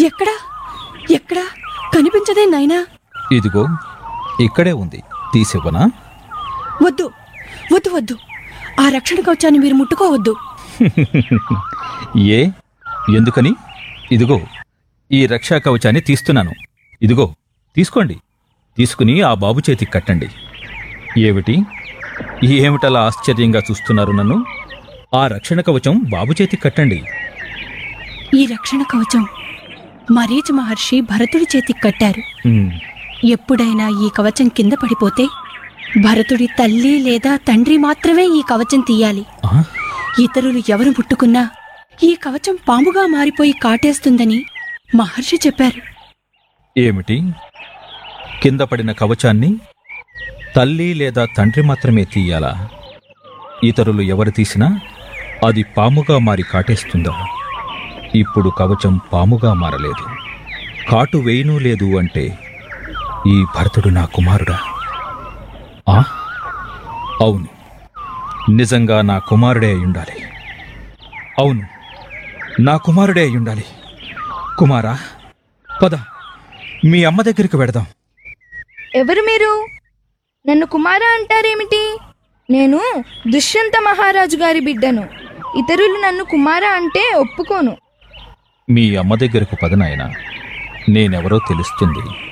ఎక్కడా ఎక్కడా కనిపించదే నాయనా ఇదిగో ఇక్కడే ఉంది తీసివ్వనా వద్దు వద్దు వద్దు ఆ రక్షణ కవచాన్ని మీరు ముట్టుకోవద్దు ఏ ఎందుకని ఇదిగో ఈ రక్షా కవచాన్ని తీస్తున్నాను ఇదిగో తీసుకోండి తీసుకుని ఆ బాబు చేతికి కట్టండి ఏమిటి ఏమిటలా ఆశ్చర్యంగా చూస్తున్నారు నన్ను ఆ రక్షణ కవచం బాబు చేతికి కట్టండి ఈ రక్షణ కవచం మరీచ మహర్షి భరతుడి చేతికి కట్టారు ఉమ్, ఎప్పుడైనా ఈ కవచం కింద పడిపోతే భరతుడి తల్లి లేదా తండ్రి మాత్రమే ఈ కవచం తీయాలి ఆ? ఇతరులు ఎవరు ముట్టుకున్నా ఈ కవచం పాముగా మారిపోయి కాటేస్తుందని మహర్షి చెప్పారు ఏమిటి కింద పడిన కవచాన్ని తల్లి లేదా తండ్రి మాత్రమే తీయాలా ఇతరులు ఎవరు తీసినా అది పాముగా మారి కాటేస్తుందా ఇప్పుడు కవచం పాముగా మారలేదు కాటు వేయనూ లేదు అంటే ఈ భరతుడు నా కుమారుడా ఆ అవును నిజంగా నా కుమారుడే అయి ఉండాలి అవును నా కుమారుడే అయి ఉండాలి కుమారా పద మీ అమ్మ దగ్గరికి వెడదాం ఎవరు మీరు నన్ను కుమార అంటారేమిటి నేను దుష్యంత మహారాజు గారి బిడ్డను ఇతరులు నన్ను కుమార అంటే ఒప్పుకోను మీ అమ్మ దగ్గరకు పద నాయనా నేనెవరో తెలుస్తుంది